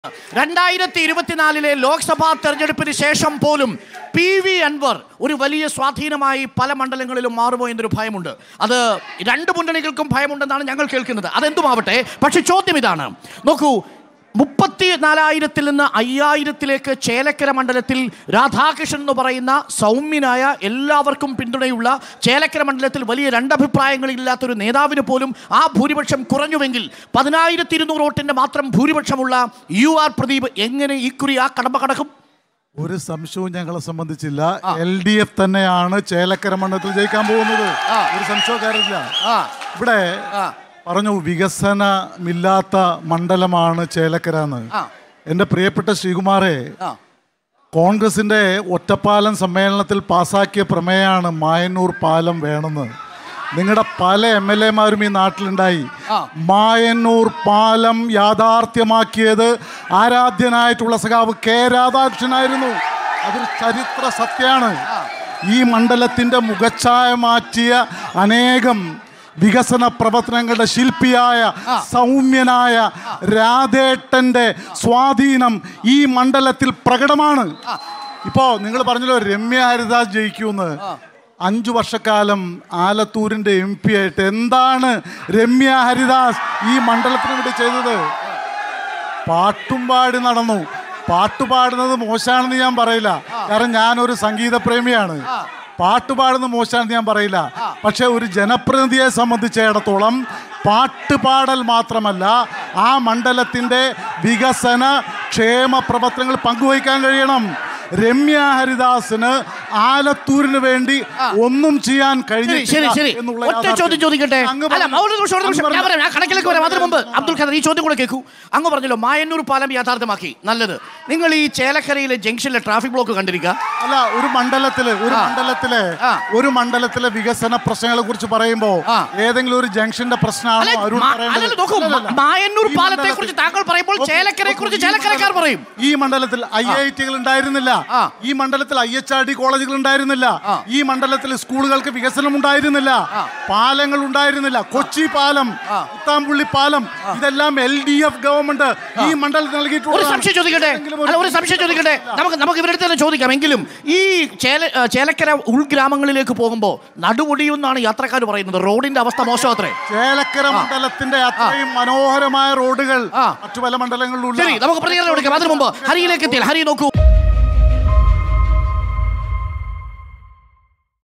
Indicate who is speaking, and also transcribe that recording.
Speaker 1: രണ്ടായിരത്തി ഇരുപത്തിനാലിലെ ലോക്സഭാ തെരഞ്ഞെടുപ്പിന് ശേഷം പോലും പി വി അൻവർ ഒരു വലിയ സ്വാധീനമായി പല മണ്ഡലങ്ങളിലും മാറുമോ എന്നൊരു ഭയമുണ്ട് അത് രണ്ട് മുന്നണികൾക്കും ഭയമുണ്ടെന്നാണ് ഞങ്ങൾ കേൾക്കുന്നത് അതെന്തുമാവട്ടെ പക്ഷെ ചോദ്യം ഇതാണ് നോക്കൂ മുപ്പത്തി നാലായിരത്തിൽ നിന്ന് അയ്യായിരത്തിലേക്ക് ചേലക്കര മണ്ഡലത്തിൽ രാധാകൃഷ്ണൻ എന്ന് പറയുന്ന സൗമ്യനായ എല്ലാവർക്കും പിന്തുണയുള്ള ചേലക്കര മണ്ഡലത്തിൽ വലിയ രണ്ടഭിപ്രായങ്ങളില്ലാത്തൊരു നേതാവിന് പോലും ആ ഭൂരിപക്ഷം കുറഞ്ഞുവെങ്കിൽ പതിനായിരത്തി ഇരുന്നൂറ് വോട്ടിന്റെ മാത്രം ഭൂരിപക്ഷമുള്ള യു ആർ പ്രദീപ് എങ്ങനെ ഇക്കുറി ആ കടമ്പ കടക്കും
Speaker 2: ഒരു സംശയവും ഞങ്ങളെ സംബന്ധിച്ചില്ല എൽ ഡി എഫ് തന്നെയാണ് ചേലക്കര മണ്ഡലത്തിൽ ജയിക്കാൻ പോകുന്നത് ഒരു സംശയവും കാര്യമില്ല ഇവിടെ പറഞ്ഞു വികസനമില്ലാത്ത മണ്ഡലമാണ് ചേലക്കര എന്ന് എന്റെ പ്രിയപ്പെട്ട ശ്രീകുമാറെ കോൺഗ്രസിന്റെ ഒറ്റപ്പാലം സമ്മേളനത്തിൽ പാസാക്കിയ പ്രമേയമാണ് മായന്നൂർ പാലം വേണമെന്ന് നിങ്ങളുടെ പല എം എൽ എമാരും ഈ നാട്ടിലുണ്ടായി മായന്നൂർ പാലം യാഥാർത്ഥ്യമാക്കിയത് ആരാധ്യനായിട്ടുള്ള സഖാവ് കെ രാധാകൃഷ്ണനായിരുന്നു അതൊരു ചരിത്ര സത്യമാണ് ഈ മണ്ഡലത്തിന്റെ മുഖച്ഛായ മാറ്റിയ അനേകം വികസന പ്രവർത്തനങ്ങളുടെ ശില്പിയായ സൗമ്യനായ രാധേട്ടന്റെ സ്വാധീനം ഈ മണ്ഡലത്തിൽ പ്രകടമാണ് ഇപ്പോ നിങ്ങൾ പറഞ്ഞല്ലോ രമ്യ ഹരിദാസ് ജയിക്കൂന്ന് അഞ്ചു വർഷക്കാലം ആലത്തൂരിന്റെ എം പി ആയിട്ട് എന്താണ് രമ്യ ഹരിദാസ് ഈ മണ്ഡലത്തിന് വേണ്ടി ചെയ്തത് പാട്ടും പാടി നടന്നു പാട്ട് പാടുന്നത് മോശമാണെന്ന് ഞാൻ പറയില്ല കാരണം ഞാനൊരു സംഗീത പ്രേമിയാണ് പാട്ട് പാടുന്നത് മോശമാണെന്ന് ഞാൻ പറയില്ല പക്ഷെ ഒരു ജനപ്രതിനിധിയെ സംബന്ധിച്ചിടത്തോളം പാട്ട് പാടൽ മാത്രമല്ല ആ മണ്ഡലത്തിന്റെ വികസന ക്ഷേമ പ്രവർത്തനങ്ങൾ പങ്കുവയ്ക്കാൻ കഴിയണം രമ്യ ഹരിദാസിന് ആലത്തൂരിന് വേണ്ടി ഒന്നും ചെയ്യാൻ
Speaker 1: ശരി ശരി ശരി
Speaker 2: എന്നുള്ള
Speaker 1: ഒറ്റ ചോദ്യം
Speaker 2: യാഥാർത്ഥ്യം.
Speaker 1: ചോദിക്കട്ടെ
Speaker 2: അങ്ങ്
Speaker 1: അല്ല
Speaker 2: പറഞ്ഞു.
Speaker 1: ഒരു നിമിഷം ഒരു നിമിഷം
Speaker 2: അങ്ങ്
Speaker 1: ഞാൻ
Speaker 2: പറഞ്ഞു.
Speaker 1: പറയാം ഞാൻ കണക്കിലേക്ക് വരാം അതിന് മുമ്പ് അബ്ദുൽ ഖദർ ഈ ചോദ്യം കൂടെ കേൾക്കൂ അങ്ങ് പറഞ്ഞല്ലോ മായന്നൂർ പാലം യാഥാർത്ഥ്യമാക്കി നല്ലത് നിങ്ങൾ ഈ ചേലക്കരയിലെ ജംഗ്ഷനിലെ ട്രാഫിക് ബ്ലോക്ക് കണ്ടിരിക്കുക
Speaker 2: അല്ല ഒരു മണ്ഡലത്തില് ഒരു
Speaker 1: ആ.
Speaker 2: മണ്ഡലത്തിലെ
Speaker 1: ആ.
Speaker 2: ഒരു മണ്ഡലത്തിലെ വികസന പ്രശ്നങ്ങളെ കുറിച്ച് പറയുമ്പോ
Speaker 1: ആ.
Speaker 2: ഏതെങ്കിലും ഒരു ജംഗ്ഷന്റെ പ്രശ്നമാണോ
Speaker 1: അല്ല,
Speaker 2: അരുൺ
Speaker 1: മാ-
Speaker 2: പറയേണ്ടത്?
Speaker 1: അല്ലല്ല, നോക്കൂ,
Speaker 2: അല്ലല്ല.
Speaker 1: മായന്നൂർ
Speaker 2: ഈ
Speaker 1: പാലത്തെ
Speaker 2: മണ്ഡലത്തിൽ-
Speaker 1: കുറിച്ച് താങ്കൾ പറയുമ്പോൾ
Speaker 2: നോക്കൂ,
Speaker 1: ചേലക്കരയെ കുറിച്ച്
Speaker 2: നോക്കൂ, ഈ
Speaker 1: ചേലക്കരക്കാർ
Speaker 2: മണ്ഡലത്തിൽ-
Speaker 1: പറയും.
Speaker 2: ഈ മണ്ഡലത്തിൽ ഐ ഐ ടികൾ ഉണ്ടായിരുന്നില്ല
Speaker 1: ആ.
Speaker 2: ഈ മണ്ഡലത്തിൽ ഐ എച്ച് ആർ ഡി കോളേജുകൾ ഉണ്ടായിരുന്നില്ല
Speaker 1: ആ.
Speaker 2: ഈ മണ്ഡലത്തിൽ സ്കൂളുകൾക്ക് വികസനം ഉണ്ടായിരുന്നില്ല പാലങ്ങൾ ഉണ്ടായിരുന്നില്ല കൊച്ചി പാലം ഉത്താമ്പുള്ളി പാലം ഇതെല്ലാം എൽ ഡി എഫ് ഗവൺമെന്റ് ഈ മണ്ഡലത്തിൽ
Speaker 1: ഒരു
Speaker 2: നൽകിയിട്ടുള്ള
Speaker 1: സംശയം ചോദിക്കട്ടെ അല്ല ഒരു സംശയം ചോദിക്കട്ടെ നമുക്ക് നമുക്ക് ഇവരുടെ അടുത്ത് തന്നെ ചോദിക്കാം എങ്കിലും ഈ ചേല ഏ, ചേലക്കര ഉൾഗ്രാമങ്ങളിലേക്ക് പോകുമ്പോൾ നടുമുടിയെന്നാണ് യാത്രക്കാർ പറയുന്നത് റോഡിന്റെ അവസ്ഥ മോശമാത്രേ
Speaker 2: ചേലക്കര മണ്ഡലത്തിന്റെ അത്രയും മനോഹരമായ റോഡുകൾ
Speaker 1: ആ.
Speaker 2: മറ്റു പല മണ്ഡലങ്ങളിലും
Speaker 1: ശരി നമുക്ക് പ്രതികരണം എടുക്കാം അതിനു മുമ്പ് ഹരിയിലേക്ക് എത്തിയാൽ ഹരി നോക്കൂ